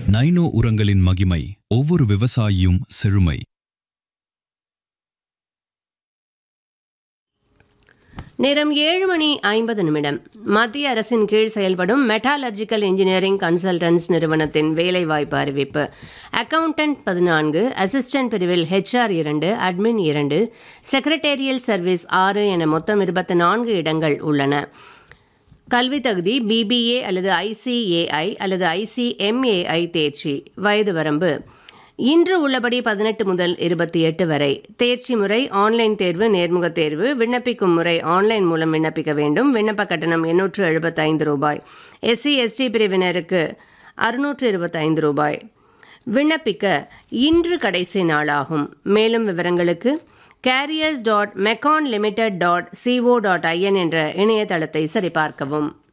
nano உரங்களின் மகிமை ஒவ்வொரு விவசாயியும் செழுமை நேரம் ஏழு மணி ஐம்பது நிமிடம் மத்திய அரசின் கீழ் செயல்படும் மெட்டாலர்ஜிக்கல் இன்ஜினியரிங் கன்சல்டன்ஸ் நிறுவனத்தின் வேலைவாய்ப்பு அறிவிப்பு அக்கவுண்டன்ட் பதினான்கு அசிஸ்டன்ட் பிரிவில் ஹெச்ஆர் இரண்டு அட்மின் இரண்டு செக்ரட்டேரியல் சர்வீஸ் ஆறு என மொத்தம் இருபத்தி நான்கு இடங்கள் உள்ளன கல்வி தகுதி பிபிஏ அல்லது ஐசிஏஐ அல்லது ஐசிஎம்ஏஐ தேர்ச்சி வயது வரம்பு இன்று உள்ளபடி பதினெட்டு முதல் இருபத்தி எட்டு வரை தேர்ச்சி முறை ஆன்லைன் தேர்வு நேர்முக தேர்வு விண்ணப்பிக்கும் முறை ஆன்லைன் மூலம் விண்ணப்பிக்க வேண்டும் விண்ணப்ப கட்டணம் எண்ணூற்று எழுபத்தைந்து ரூபாய் எஸ்சி எஸ்டி பிரிவினருக்கு அறுநூற்று இருபத்தைந்து ரூபாய் விண்ணப்பிக்க இன்று கடைசி நாளாகும் மேலும் விவரங்களுக்கு careers dot MECON limited dot CO dot IN என்ற இணையதளத்தை சரிபார்க்கவும்